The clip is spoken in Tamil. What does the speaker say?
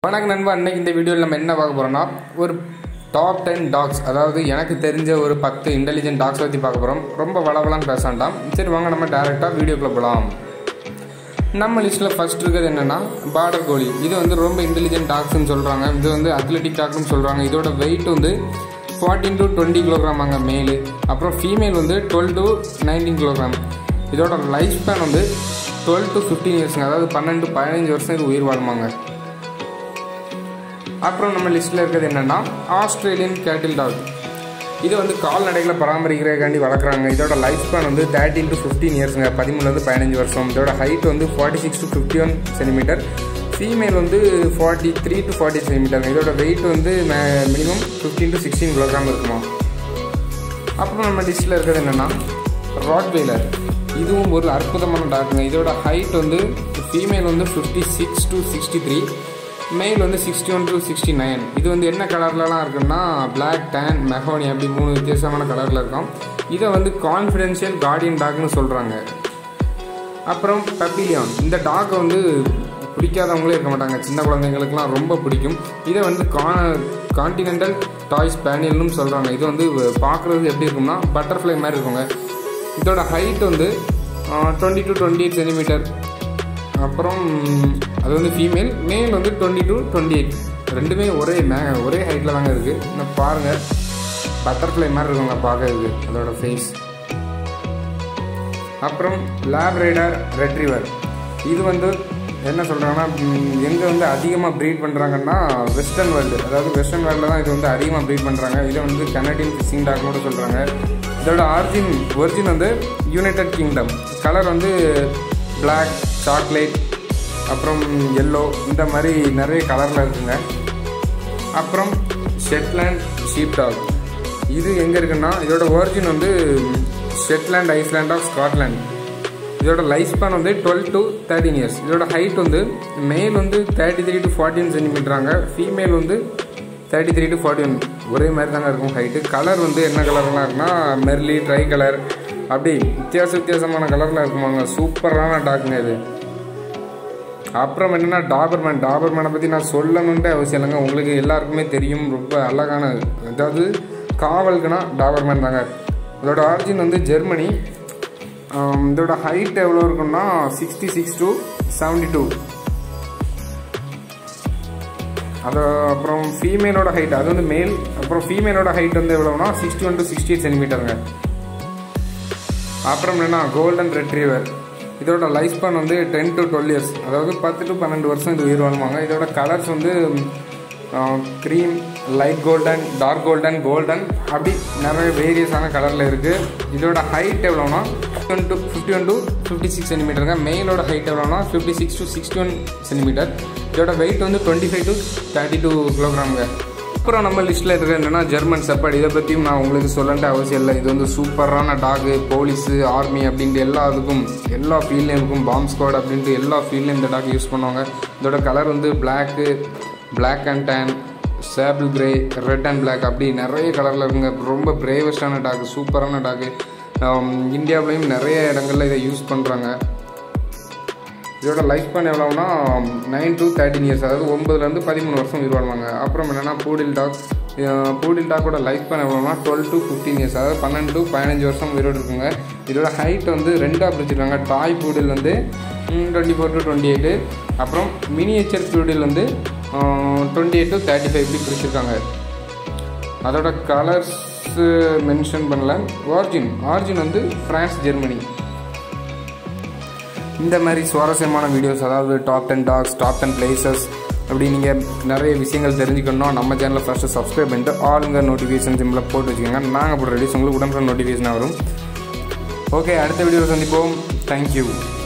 வணக்கம் நண்பா இன்னைக்கு இந்த வீடியோவில் நம்ம என்ன பார்க்க போகிறோம்னா ஒரு டாப் டென் டாக்ஸ் அதாவது எனக்கு தெரிஞ்ச ஒரு பத்து இன்டெலிஜென்ட் டாக்ஸ் பற்றி பார்க்க போகிறோம் ரொம்ப வளவலான்னு பேச வேண்டாம் சரி வாங்க நம்ம டேரெக்டாக வீடியோக்குள்ளே போகலாம் நம்ம லிஸ்ட்டில் ஃபர்ஸ்ட் இருக்கிறது என்னென்னா பார்டர் கோலி இது வந்து ரொம்ப இன்டெலிஜென்ட் டாக்ஸ்னு சொல்கிறாங்க இது வந்து அத்லெட்டிக் டாக்ஸ்னு சொல்கிறாங்க இதோட வெயிட் வந்து ஃபார்ட்டின் டு டுவெண்ட்டி கிலோகிராம் அங்கே மேலு அப்புறம் ஃபீமேல் வந்து டுவெல் டு நைன்டீன் கிலோகிராம் இதோட லைஃப் ஸ்பேன் வந்து டுவெல் டு ஃபிஃப்டீன் இயர்ஸுங்க அதாவது பன்னெண்டு பதினஞ்சு வருஷம் இது உயிர் வாழுமாங்க அப்புறம் நம்ம லிஸ்ட்டில் இருக்கிறது என்னென்னா ஆஸ்திரேலியன் கேட்டில் டாக் இது வந்து கால்நடைகளை பராமரிக்கிறதுக்காண்டி வளர்க்குறாங்க இதோட லைஃப் ஸ்பேன் வந்து தேர்ட்டின் டு ஃபிஃப்டீன் இயர்ஸுங்க பதிமூணுலேருந்து பதினஞ்சு வருஷம் இதோட ஹைட் வந்து forty six to fifty one centimetre female வந்து forty three to forty centimetre இதோட வெயிட் வந்து minimum fifteen to sixteen kilogram இருக்குமா அப்புறம் நம்ம லிஸ்ட்டில் இருக்கிறது என்னென்னா ராட்வெய்லர் இதுவும் ஒரு அற்புதமான டாக்குங்க இதோட ஹைட் வந்து ஃபீமேல் வந்து fifty six to sixty three male வந்து sixty one to sixty nine இது வந்து என்ன கலர்லலாம் இருக்குன்னா பிளாக் டேன் மெஹோனி அப்படி மூணு வித்தியாசமான கலரில் இருக்கும் இதை வந்து கான்ஃபிடென்ஷியல் கார்டியன் டாக்னு சொல்கிறாங்க அப்புறம் பெப்பிலியான் இந்த டாக் வந்து பிடிக்காதவங்களே இருக்க மாட்டாங்க சின்ன குழந்தைங்களுக்குலாம் ரொம்ப பிடிக்கும் இதை வந்து கா கான்டினென்டல் டாய் ஸ்பேனியல்னு சொல்கிறாங்க இது வந்து பார்க்குறது எப்படி இருக்கும்னா பட்டர்ஃப்ளை மாதிரி இருக்குங்க இதோட ஹைட் வந்து twenty to twenty eight centimetre அப்புறம் அது வந்து ஃபீமேல் மேல் வந்து டுவெண்ட்டி டு டுவெண்ட்டி எயிட் ரெண்டுமே ஒரே மே ஒரே ஹைட்டில் தாங்க இருக்குது நான் பாருங்கள் பட்டர்ஃப்ளை மாதிரி இருக்குங்க பார்க்கறதுக்கு அதோட ஃபேஸ் அப்புறம் லேப்ரைடர் ரெட்ரிவர் இது வந்து என்ன சொல்கிறாங்கன்னா எங்கே வந்து அதிகமாக ப்ரீட் பண்ணுறாங்கன்னா வெஸ்டர்ன் வேர்ல்டு அதாவது வெஸ்டர்ன் வேர்ல்டில் தான் இது வந்து அதிகமாக ப்ரீட் பண்ணுறாங்க இதை வந்து கனடியன் ஃபிஷிங் டாக் கூட சொல்கிறாங்க இதோட ஆர்ஜின் ஒரிஜின் வந்து யுனைடெட் கிங்டம் கலர் வந்து பிளாக் சாக்லேட் அப்புறம் எல்லோ இந்த மாதிரி நிறைய கலரில் இருக்குங்க அப்புறம் ஷெட்லேண்ட் ஷீப் டாக் இது எங்கே இருக்குன்னா இதோட ஒரிஜின் வந்து ஷெட்லேண்ட் ஐஸ்லேண்ட் ஆஃப் ஸ்காட்லாண்ட் இதோட லைஃப் ஸ்பேன் வந்து டுவெல் டு தேர்ட்டின் இயர்ஸ் இதோட ஹைட் வந்து மேல் வந்து தேர்ட்டி த்ரீ டு ஃபார்ட்டின் சென்டிமீட்டராங்க ஃபீமேல் வந்து thirty three to forty one ஒரே மாதிரி தாங்க இருக்கும் ஹைட்டு கலர் வந்து என்ன கலர்லாம் இருக்குன்னா மெர்லி ட்ரை கலர் அப்படி வித்தியாச வித்தியாசமான கலரில் இருக்குமாங்க சூப்பரான டாக்குங்க இது அப்புறம் என்னென்னா டாபர்மேன் டாபர்மேனை பற்றி நான் சொல்லணுன்ட்டு அவசியம் இல்லைங்க உங்களுக்கு எல்லாருக்குமே தெரியும் ரொம்ப அழகான அதாவது காவலுக்குனா டாபர்மேன் தாங்க இதோட ஆரிஜின் வந்து ஜெர்மனி இதோட ஹைட் எவ்வளோ இருக்குன்னா sixty six to seventy two அது அப்புறம் ஃபீமேலோட ஹைட் அது வந்து மேல் அப்புறம் ஃபீமேலோட ஹைட் வந்து எவ்வளோனா sixty one to sixty eight சென்டிமீட்டருங்க அப்புறம் என்னென்னா கோல்டன் ரெட்ரீவர் இதோட லைஃப் ஸ்பான் வந்து டென் டு டுவெல் இயர்ஸ் அதாவது பத்து டு பன்னெண்டு வருஷம் இது உயிர் வாழ்வாங்க இதோட கலர்ஸ் வந்து cream light golden dark golden golden அப்படி நிறைய வேரியஸான கலரில் இருக்குது இதோட ஹைட் எவ்வளோனா one to fifty one to fifty six சென்டிமீட்டருங்க மெயிலோட ஹைட் எவ்வளோனா fifty six to sixty one centimetre இதோட வெயிட் வந்து twenty five to thirty two கிலோகிராமுங்க அப்புறம் நம்ம லிஸ்ட்டில் இருக்கிற என்னென்னா ஜெர்மன் செப்பர்ட் இதை பற்றியும் நான் உங்களுக்கு சொல்லன்ட்டு அவசியம் இல்லை இது வந்து சூப்பரான டாகு போலீஸு ஆர்மி அப்படின்ட்டு எல்லா இதுக்கும் எல்லா ஃபீல்ட்லேயும் இருக்கும் பாம்ப் ஸ்குவாட் அப்படின்ட்டு எல்லா ஃபீல்ட்லேயும் இந்த டாக் யூஸ் பண்ணுவாங்க இதோட கலர் வந்து black black and tan sable grey red and black அப்படி நிறைய கலரில் இருக்குங்க ரொம்ப பிரேவஸ்டான டாக் சூப்பரான டாக்கு இந்தியாவிலையும் நிறைய இடங்களில் இதை யூஸ் பண்ணுறாங்க இதோட லைஃப் ஸ்பேன் எவ்வளோனா நைன் டு தேர்ட்டின் இயர்ஸ் அதாவது ஒம்பதுலேருந்து பதிமூணு வருஷம் உயிர் வாழ்வாங்க அப்புறம் என்னென்னா பூடில் டாக் பூடில் டாக்கோட லைஃப் ஸ்பேன் எவ்வளோனா டுவெல் டு ஃபிஃப்டீன் இயர்ஸ் அதாவது பன்னெண்டு டு பதினஞ்சு வருஷம் உயிரோடு இருக்குங்க இதோட ஹைட் வந்து ரெண்டாக பிரிச்சிருக்காங்க டாய் பூடில் வந்து twenty four to twenty eight அப்புறம் மினியேச்சர் பூடில் வந்து twenty eight to thirty five இப்படி பிரிச்சிருக்காங்க அதோட கலர்ஸ் மென்ஷன் பண்ணல ஆர்ஜின் ஆர்ஜின் வந்து ஃப்ரான்ஸ் ஜெர்மனி இந்த மாதிரி சுவாரஸ்யமான வீடியோஸ் அதாவது top ten dogs top ten places அப்படி நீங்கள் நிறைய விஷயங்கள் தெரிஞ்சுக்கணும்னா நம்ம சேனலை ஃபஸ்ட்டு சப்ஸ்கிரைப் பண்ணிட்டு ஆளுங்க நோட்டிஃபிகேஷன் சிம்பிளாக போட்டு வச்சுக்கோங்க நாங்கள் போடுற ரெடிஸ் உங்களுக்கு உடனே நோட்டிஃபிகேஷன் வரும் ஓகே அடுத்த வீடியோவில் சந்திப்போம் தேங்க்யூ